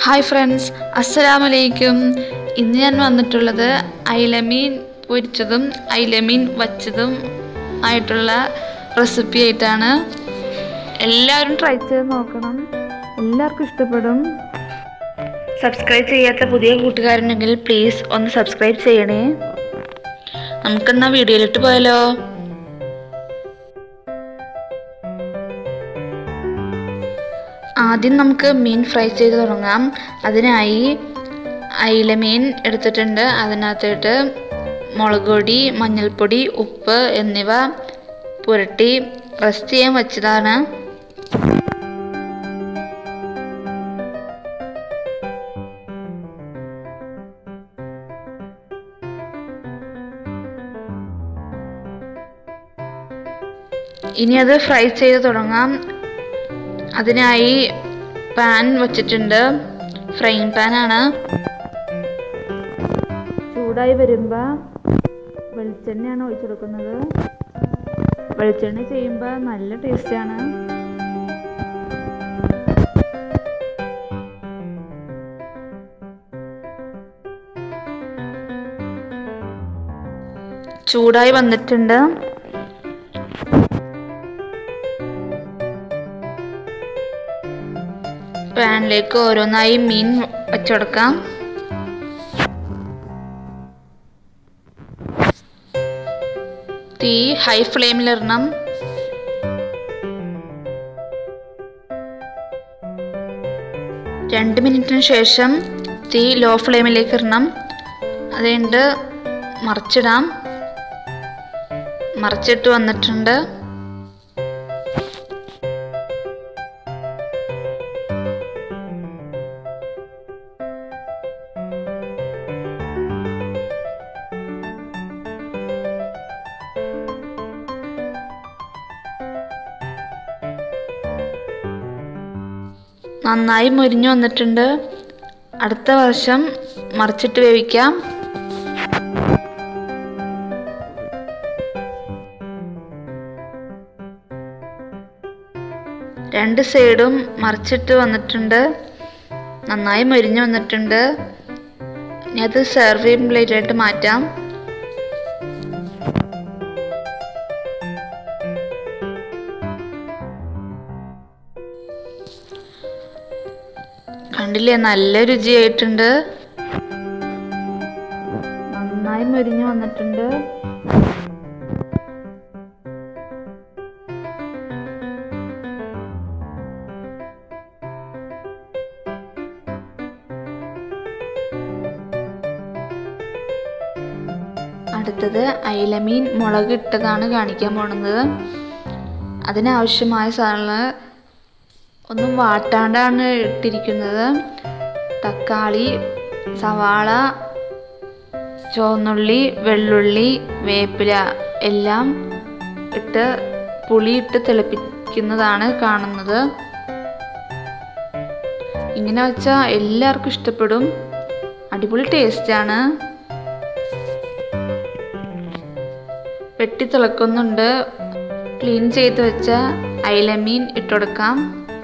hi friends അസ്സലാമലൈക്കും ഇന്ന് ഞാൻ വന്നിട്ടുള്ളത് അയിലമീൻ പൊരിച്ചതും അയിലമീൻ വച്ചതും ആയിട്ടുള്ള റെസിപ്പി ആയിട്ടാണ് എല്ലാവരും ട്രൈ ചെയ്ത് നോക്കണം എല്ലാവർക്കും ഇഷ്ടപ്പെടും സബ്സ്ക്രൈബ് ചെയ്യാത്ത പുതിയ കൂട്ടുകാരുണ്ടെങ്കിൽ പ്ലീസ് ഒന്ന് സബ്സ്ക്രൈബ് ചെയ്യണേ നമുക്കെന്നാ വീഡിയോയിലിട്ട് പോയാലോ ആദ്യം നമുക്ക് മീൻ ഫ്രൈ ചെയ്ത് തുടങ്ങാം അതിനായി അയില മീൻ എടുത്തിട്ടുണ്ട് അതിനകത്തോട്ട് മുളക് പൊടി മഞ്ഞൾപ്പൊടി ഉപ്പ് എന്നിവ പുരട്ടി റെസ്റ്റ് ചെയ്യാൻ വെച്ചതാണ് ഇനി അത് ഫ്രൈ ചെയ്ത് തുടങ്ങാം അതിനായി പാൻ വച്ചിട്ടുണ്ട് ഫ്രൈങ് പാനാണ് ചൂടായി വരുമ്പോൾ വെളിച്ചെണ്ണയാണ് ഒഴിച്ചെടുക്കുന്നത് വെളിച്ചെണ്ണ ചെയ്യുമ്പോൾ നല്ല ടേസ്റ്റാണ് ചൂടായി വന്നിട്ടുണ്ട് പാനിലേക്ക് ഓരോന്നായി മീൻ വച്ചുകൊടുക്കാം തീ ഹൈ ഫ്ലെയിമിലിടണം രണ്ട് മിനിറ്റിന് ശേഷം തീ ലോ ഫ്ലെയിമിലേക്ക് ഇടണം അതുകൊണ്ട് മറിച്ചിടാം മറിച്ചിട്ട് വന്നിട്ടുണ്ട് നന്നായി മുരിഞ്ഞു വന്നിട്ടുണ്ട് അടുത്ത വർഷം മറിച്ചിട്ട് വേവിക്കാം രണ്ട് സൈഡും മറിച്ചിട്ട് വന്നിട്ടുണ്ട് നന്നായി മുരിഞ്ഞു വന്നിട്ടുണ്ട് ഇനി അത് സെർവ് ചെയ്യും പ്ലേറ്റായിട്ട് മാറ്റാം കണ്ടില്ലേ നല്ല രുചിയായിട്ടുണ്ട് നന്നായി മുരിഞ്ഞു വന്നിട്ടുണ്ട് അടുത്തത് അയിലമീൻ മുളക് ഇട്ടതാണ് കാണിക്കാൻ പോണത് അതിനാവശ്യമായ സാധനങ്ങൾ ഒന്നും വാട്ടാണ്ടാണ് ഇട്ടിരിക്കുന്നത് തക്കാളി സവാള ചുവന്നുള്ളി വെള്ളുള്ളി വേപ്പില എല്ലാം ഇട്ട് പുളിയിട്ട് തിളപ്പിക്കുന്നതാണ് കാണുന്നത് ഇങ്ങനെ വെച്ചാൽ എല്ലാവർക്കും ഇഷ്ടപ്പെടും അടിപൊളി ടേസ്റ്റാണ് വെട്ടി തിളക്കുന്നുണ്ട് ക്ലീൻ ചെയ്ത് വെച്ച അയിലമീൻ ഇട്ടുകൊടുക്കാം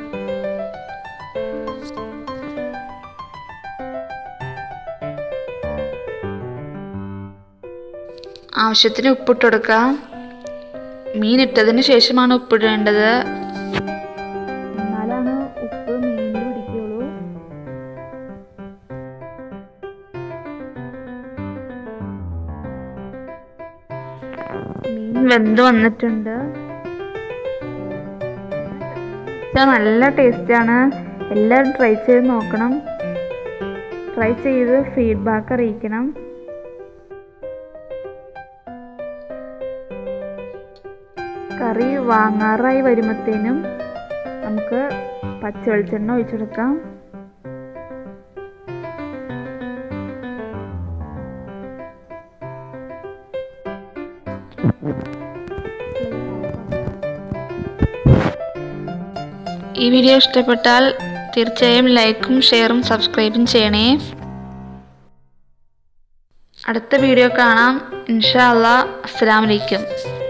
ആവശ്യത്തിന് ഉപ്പിട്ട് കൊടുക്കാം മീൻ ഇട്ടതിന് ശേഷമാണ് ഉപ്പിടേണ്ടത് എന്നാലാണ് ഉപ്പ് മീനിൽ പിടിക്കുള്ളൂ മീൻ വെന്ത് വന്നിട്ടുണ്ട് നല്ല ടേസ്റ്റാണ് എല്ലാവരും ട്രൈ ചെയ്ത് നോക്കണം ട്രൈ ചെയ്ത് ഫീഡ്ബാക്ക് അറിയിക്കണം കറി വാങ്ങാറായി വരുമ്പോഴത്തേനും നമുക്ക് പച്ച വെളിച്ചെണ്ണ ഒഴിച്ചെടുക്കാം ഈ വീഡിയോ ഇഷ്ടപ്പെട്ടാൽ തീർച്ചയായും ലൈക്കും ഷെയറും സബ്സ്ക്രൈബും ചെയ്യണേ അടുത്ത വീഡിയോ കാണാം ഇൻഷാ അല്ലാ അസ്സലാമലൈക്കും